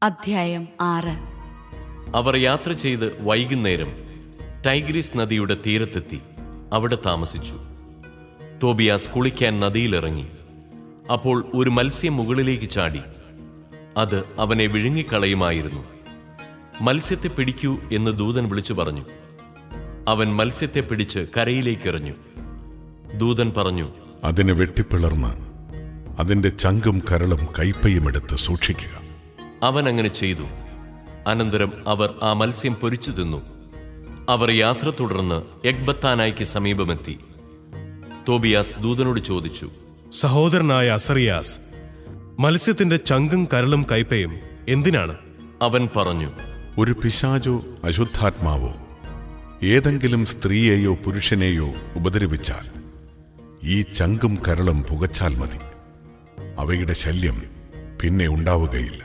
അധ്യായം ആറ് അവർ യാത്ര ചെയ്ത് വൈകുന്നേരം ടൈഗ്രീസ് നദിയുടെ തീരത്തെത്തി അവിടെ താമസിച്ചു തോബിയാസ് കുളിക്കാൻ നദിയിലിറങ്ങി അപ്പോൾ ഒരു മത്സ്യം മുകളിലേക്ക് ചാടി അത് അവനെ വിഴുങ്ങിക്കളയുമായിരുന്നു മത്സ്യത്തെ പിടിക്കൂ എന്ന് ദൂതൻ വിളിച്ചു പറഞ്ഞു അവൻ മത്സ്യത്തെ പിടിച്ച് കരയിലേക്കെറിഞ്ഞു ദൂതൻ പറഞ്ഞു അതിനെ വെട്ടിപ്പിളർന്ന് അതിന്റെ ചങ്കും കരളും കൈപ്പയും എടുത്ത് സൂക്ഷിക്കുക അവൻ അങ്ങനെ ചെയ്തു അനന്തരം അവർ ആ മത്സ്യം പൊരിച്ചു തിന്നു അവർ യാത്ര തുടർന്ന് എഗ്ബത്താനായ്ക്ക് സമീപമെത്തി തോബിയാസ് ദൂതനോട് ചോദിച്ചു സഹോദരനായ അസറിയാസ് മത്സ്യത്തിന്റെ ചങ്കും കരളും കൈപ്പയും എന്തിനാണ് അവൻ പറഞ്ഞു ഒരു പിശാചോ അശുദ്ധാത്മാവോ ഏതെങ്കിലും സ്ത്രീയെയോ പുരുഷനെയോ ഉപദ്രവിച്ചാൽ ഈ ചങ്കും കരളും പുകച്ചാൽ മതി അവയുടെ ശല്യം പിന്നെ ഉണ്ടാവുകയില്ല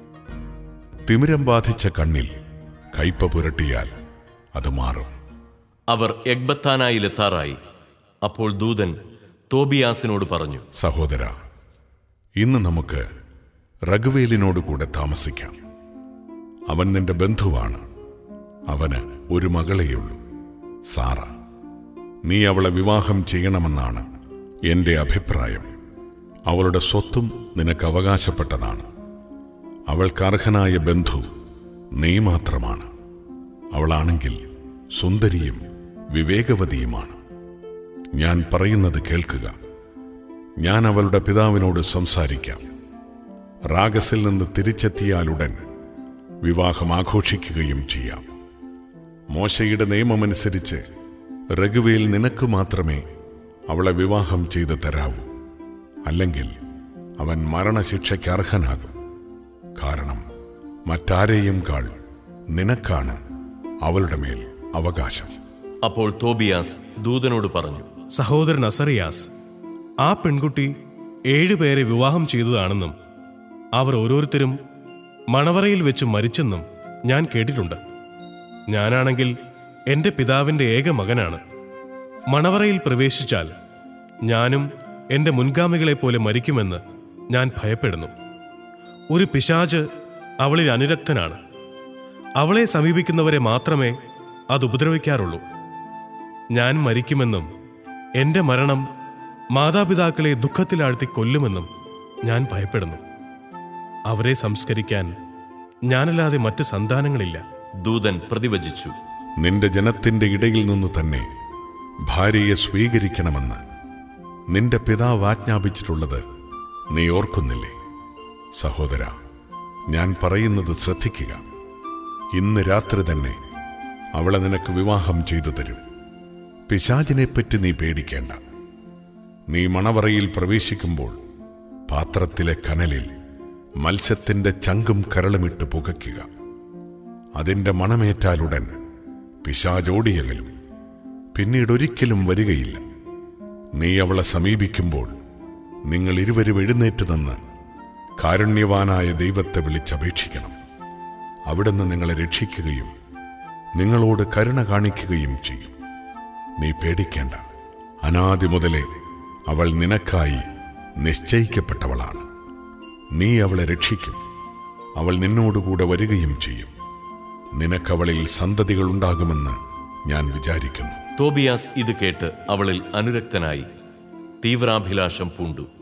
തിമിരം ബാധിച്ച കണ്ണിൽ കയ്പ പുരട്ടിയാൽ അത് മാറും അവർ എഗ്ബത്താനായിലെത്താറായി അപ്പോൾ ദൂതൻ തോബിയാസിനോട് പറഞ്ഞു സഹോദര ഇന്ന് നമുക്ക് റഘുവേലിനോട് കൂടെ താമസിക്കാം അവൻ നിന്റെ ബന്ധുവാണ് അവന് ഒരു മകളെയുള്ളൂ സാറ നീ അവളെ വിവാഹം ചെയ്യണമെന്നാണ് എന്റെ അഭിപ്രായം അവളുടെ സ്വത്തും നിനക്ക് അവകാശപ്പെട്ടതാണ് അവൾക്ക് അർഹനായ ബന്ധു നീ മാത്രമാണ് അവളാണെങ്കിൽ സുന്ദരിയും വിവേകവതിയുമാണ് ഞാൻ പറയുന്നത് കേൾക്കുക ഞാൻ അവളുടെ പിതാവിനോട് സംസാരിക്കാം റാഗസിൽ നിന്ന് തിരിച്ചെത്തിയാലുടൻ വിവാഹം ആഘോഷിക്കുകയും ചെയ്യാം മോശയുടെ നിയമമനുസരിച്ച് രഘുവേൽ നിനക്ക് മാത്രമേ അവളെ വിവാഹം ചെയ്തു തരാവൂ അല്ലെങ്കിൽ അവൻ മരണശിക്ഷയ്ക്ക് അർഹനാകും കാരണം മറ്റാരെയും കാൾ നിനക്കാണ് അവളുടെ മേൽ അവകാശം അപ്പോൾ തോബിയാസ് ദൂതനോട് പറഞ്ഞു സഹോദരൻ അസറിയാസ് ആ പെൺകുട്ടി ഏഴുപേരെ വിവാഹം ചെയ്തതാണെന്നും അവർ ഓരോരുത്തരും മണവറയിൽ വെച്ച് മരിച്ചെന്നും ഞാൻ കേട്ടിട്ടുണ്ട് ഞാനാണെങ്കിൽ എന്റെ പിതാവിന്റെ ഏക മകനാണ് മണവറയിൽ പ്രവേശിച്ചാൽ ഞാനും എന്റെ മുൻഗാമികളെ പോലെ മരിക്കുമെന്ന് ഞാൻ ഭയപ്പെടുന്നു ഒരു പിശാച് അവളിൽ അനുരക്തനാണ് അവളെ സമീപിക്കുന്നവരെ മാത്രമേ അത് ഉപദ്രവിക്കാറുള്ളൂ ഞാൻ മരിക്കുമെന്നും എന്റെ മരണം മാതാപിതാക്കളെ ദുഃഖത്തിലാഴ്ത്തി കൊല്ലുമെന്നും ഞാൻ ഭയപ്പെടുന്നു അവരെ സംസ്കരിക്കാൻ ഞാനല്ലാതെ മറ്റ് സന്താനങ്ങളില്ല ദൂതൻ പ്രതിവചിച്ചു നിന്റെ ജനത്തിന്റെ ഇടയിൽ നിന്ന് തന്നെ ഭാര്യയെ സ്വീകരിക്കണമെന്ന് നിന്റെ പിതാവ് ആജ്ഞാപിച്ചിട്ടുള്ളത് നീ ഓർക്കുന്നില്ലേ സഹോദര ഞാൻ പറയുന്നത് ശ്രദ്ധിക്കുക ഇന്ന് രാത്രി തന്നെ അവളെ നിനക്ക് വിവാഹം ചെയ്തു തരും പിശാചിനെപ്പറ്റി നീ പേടിക്കേണ്ട നീ മണവറയിൽ പ്രവേശിക്കുമ്പോൾ പാത്രത്തിലെ കനലിൽ മത്സ്യത്തിന്റെ ചങ്കും കരളുമിട്ട് പുകയ്ക്കുക അതിന്റെ മണമേറ്റാലുടൻ പിശാചോടിയകലും പിന്നീട് ഒരിക്കലും വരികയില്ല നീ അവളെ സമീപിക്കുമ്പോൾ നിങ്ങൾ ഇരുവരും എഴുന്നേറ്റ് നിന്ന് കാരുണ്യവാനായ ദൈവത്തെ വിളിച്ചപേക്ഷിക്കണം അവിടുന്ന് നിങ്ങളെ രക്ഷിക്കുകയും നിങ്ങളോട് കരുണ കാണിക്കുകയും ചെയ്യും നീ പേടിക്കേണ്ട അനാദി മുതലേ അവൾ നിനക്കായി നിശ്ചയിക്കപ്പെട്ടവളാണ് നീ അവളെ രക്ഷിക്കും അവൾ നിന്നോടുകൂടെ വരികയും ചെയ്യും നിനക്കവളിൽ സന്തതികൾ ഉണ്ടാകുമെന്ന് ഞാൻ വിചാരിക്കുന്നു തോബിയാസ് ഇത് കേട്ട് അവളിൽ അനുരക്തനായി തീവ്രാഭിലാഷം പൂണ്ടു